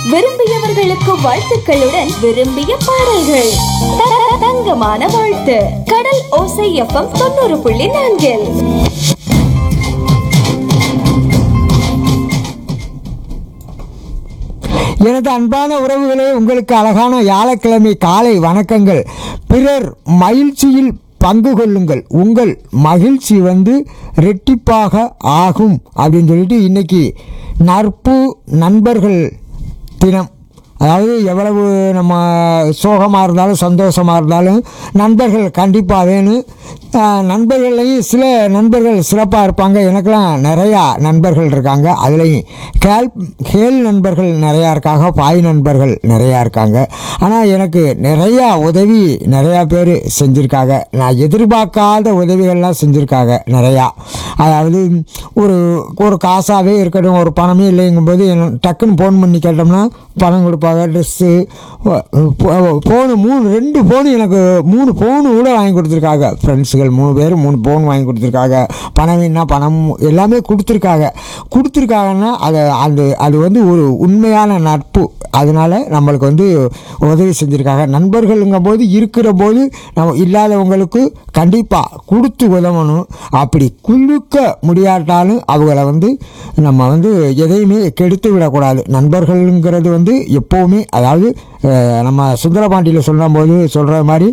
விரும்பியவர்களுக்கு வாழ்த்துக்களுடன் விரும்பிய பாடல்கள் த- த- தங்கமான வாழ்த்து கடல் ஓசை எஃப்எம் தொண்ணூறு புள்ளி நான்கில் எனது அன்பான உறவுகளே உங்களுக்கு அழகான வியாழக்கிழமை காலை வணக்கங்கள் பிறர் மகிழ்ச்சியில் பங்கு கொள்ளுங்கள் உங்கள் மகிழ்ச்சி வந்து ரெட்டிப்பாக ஆகும் அப்படின்னு சொல்லிட்டு இன்னைக்கு நட்பு நண்பர்கள் தினம் அதாவது எவ்வளவு நம்ம சோகமாக இருந்தாலும் சந்தோஷமாக இருந்தாலும் நண்பர்கள் கண்டிப்பாக வேணும் ஆஹ் நண்பர்கள்லையும் சில நண்பர்கள் சிறப்பாக இருப்பாங்க எனக்கெல்லாம் நிறையா நண்பர்கள் இருக்காங்க அதுலேயும் கேல் கேள் நண்பர்கள் நிறையா இருக்காங்க பாய் நண்பர்கள் நிறையா இருக்காங்க ஆனால் எனக்கு நிறையா உதவி நிறையா பேர் செஞ்சுருக்காங்க நான் எதிர்பார்க்காத உதவிகள்லாம் செஞ்சுருக்காங்க நிறையா அதாவது ஒரு ஒரு காசாகவே இருக்கட்டும் ஒரு பணமே இல்லைங்கும்போது என்ன டக்குன்னு ஃபோன் பண்ணி கேட்டோம்னா பணம் கொடுப்பாங்க ட்ரெஸ்ஸு ஃபோனு மூணு ரெண்டு ஃபோனு எனக்கு மூணு ஃபோனு கூட வாங்கி கொடுத்துருக்காங்க ஃப்ரெண்ட்ஸுகள் மூணு பேர் மூணு ஃபோன் வாங்கி கொடுத்துருக்காங்க பணம் வேணா பணம் எல்லாமே கொடுத்துருக்காங்க கொடுத்துருக்காங்கன்னா அது அது அது வந்து ஒரு உண்மையான நட்பு அதனால நம்மளுக்கு வந்து உதவி செஞ்சுருக்காங்க நண்பர்களுங்கும் போது இருக்கிற போது நம்ம இல்லாதவங்களுக்கு கண்டிப்பாக கொடுத்து உதவணும் அப்படி குலுக்க முடியாட்டாலும் அவங்கள வந்து நம்ம வந்து எதையுமே கெடுத்து விடக்கூடாது நண்பர்களுங்கிறது வந்து எப்போவுமே அதாவது அஹ், நம்ம சுந்தரபாண்டியில் சொல்லும்போது சொல்கிற மாதிரி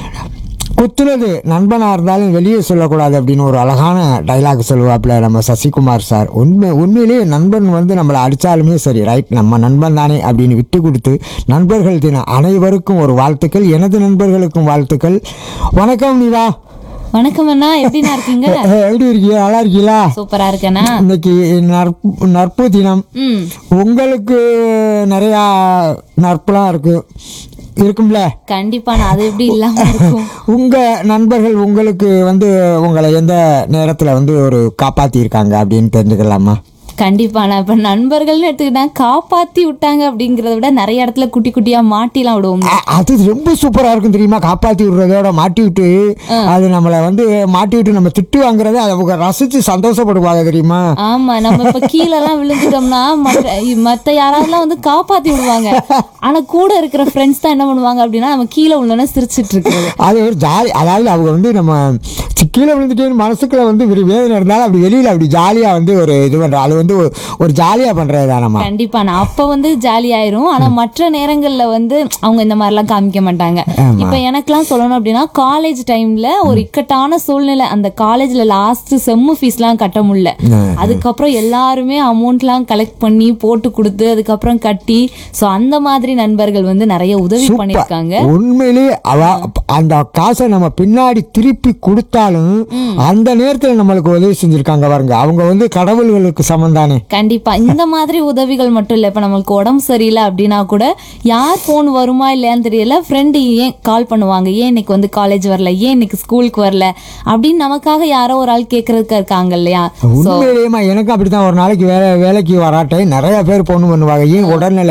குத்துனது நண்பனாக இருந்தாலும் வெளியே சொல்லக்கூடாது அப்படின்னு ஒரு அழகான டைலாக் சொல்லுவாப்புல நம்ம சசிகுமார் சார் உண்மை உண்மையிலேயே நண்பன் வந்து நம்மளை அடித்தாலுமே சரி ரைட் நம்ம நண்பன் தானே அப்படின்னு விட்டு கொடுத்து நண்பர்கள் தினம் அனைவருக்கும் ஒரு வாழ்த்துக்கள் எனது நண்பர்களுக்கும் வாழ்த்துக்கள் வணக்கம் நிவா வணக்கம் அண்ணா எப்படிண்ணா இருக்கீங்க எப்படி இருக்கீங்க நல்லா இருக்கீங்களா சூப்பரா இருக்கேண்ணா இன்னைக்கு நற்பு நட்பு தினம் ம் உங்களுக்கு நிறையா நட்புலாம் இருக்கு இருக்கும்ல கண்டிப்பாண்ணா அது எப்படி இல்லாம இருக்கும் உங்க நண்பர்கள் உங்களுக்கு வந்து உங்களை எந்த நேரத்தில் வந்து ஒரு காப்பாத்திருக்காங்க அப்படின்னு தெரிஞ்சுக்கலாமா கண்டிப்பாண்ணா இப்ப நண்பர்கள்னு எடுத்துக்கிட்டா காப்பாத்தி விட்டாங்க அப்படிங்கறத விட நிறைய இடத்துல குட்டி குட்டியா மாட்டிலாம் விடுவோம் அ- அது ரொம்ப சூப்பரா இருக்கும் தெரியுமா காப்பாத்தி விடுறதோட மாட்டி விட்டு அது நம்மளை வந்து மாட்டி விட்டு நம்ம திட்டு வாங்குறத அதை அவங்க ரசிச்சு சந்தோஷப்படுவாங்க தெரியுமா ஆமா நம்ம இப்ப கீழே எல்லாம் விழுந்துட்டோம்னா மற்ற மத்த யாராவதுலாம் வந்து காப்பாத்தி விடுவாங்க ஆனா கூட இருக்கிற ஃப்ரெண்ட்ஸ் தான் என்ன பண்ணுவாங்க அப்படின்னா நம்ம கீழே விழுந்தோன்னா சிரிச்சிட்டு இருக்கிறது அது ஒரு ஜாலி அதாவது அவங்க வந்து நம்ம சி- கீழே விழுந்துட்டேன்னு மனசுக்குள்ள வந்து ஒரு வேதனை இருந்தாலும் அப்படி வெளியில அப்படி ஜாலியா வந்து ஒரு இது பண்றோம் அது வந்து ஒரு- ஒரு ஜாலியா பண்றது தானம்மா கண்டிப்பா நான் அப்ப வந்து ஜாலி ஆயிரும் ஆனா மற்ற நேரங்கள்ல வந்து அவங்க இந்த மாதிரிலாம் காமிக்க மாட்டாங்க ஆமா. இப்ப எனக்கெல்லாம் சொல்லணும் அப்படின்னா காலேஜ் டைம்ல ஒரு இக்கட்டான சூழ்நிலை அந்த காலேஜ்ல லாஸ்ட் செம்மு ஃபீஸ்லாம் கட்ட முடியல அதுக்கப்புறம் எல்லாருமே அமௌண்ட்லாம் கலெக்ட் பண்ணி போட்டு கொடுத்து அதுக்கப்புறம் கட்டி சோ அந்த மாதிரி நண்பர்கள் வந்து நிறைய உதவி பண்ணிருக்காங்க உண்மையிலேயே அவ அந்த காசை நம்ம பின்னாடி திருப்பி கொடுத்தாலும் அந்த நேரத்தில் நம்மளுக்கு உதவி செஞ்சிருக்காங்க பாருங்க அவங்க வந்து கடவுள்களுக்கு சமம் தானே கண்டிப்பா இந்த மாதிரி உதவிகள் மட்டும் இல்ல இப்ப நம்மளுக்கு உடம்பு சரியில்லை அப்படின்னா கூட யார் போன் வருமா இல்லையான்னு தெரியல ஃப்ரெண்டு ஏன் கால் பண்ணுவாங்க ஏன் இன்னைக்கு வந்து காலேஜ் வரல ஏன் இன்னைக்கு ஸ்கூலுக்கு வரல அப்படின்னு நமக்காக யாரோ ஒரு ஆள் கேக்குறதுக்கு இருக்காங்க இல்லையா உண்மையிலேயேமா எனக்கு அப்படித்தான் ஒரு நாளைக்கு வேலை வேலைக்கு வராட்டே நிறைய பேர் பொண்ணு பண்ணுவாங்க ஏன் உடல்நிலை